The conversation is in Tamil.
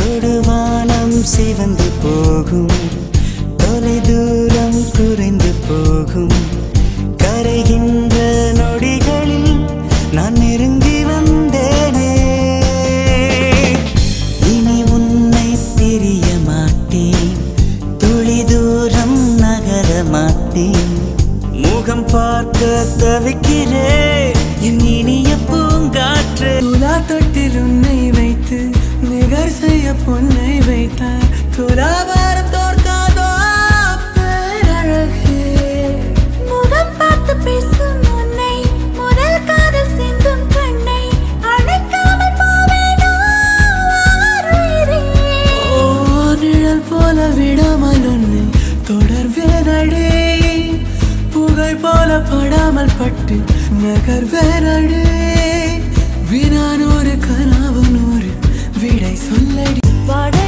தொடுவானம் சிவந்து போகும் தொலை தூரம் குறைந்து போகும் கரைகின்ற நொடிகளில் நான் நெருங்கி வந்தேனே இனி உன்னை பிரிய மாட்டேன் துளி தூரம் நகர மாட்டேன் முகம் பார்க்க தவிக்கிறேன் என் இனிய பூங்காற்று துலா தொட்டில் உன்னை வைத்து நிகர் செய்ய பொன்னை வைத்தார் துலாபாரம் தோற்காதோ பேரழகே முகம் பார்த்து பேசும் உன்னை முதல் காதல் சிந்தும் கண்ணை அணைக்காமல் போவேனோ ஆருயிரே. ஓ நிழல் போல விடாமல் உன்னை தொடர்வேனடே புகழ் போல படாமல் பட்டு நகர்வேனடே வினா நூறு கனவு நூறு விடை சொல்லடி வட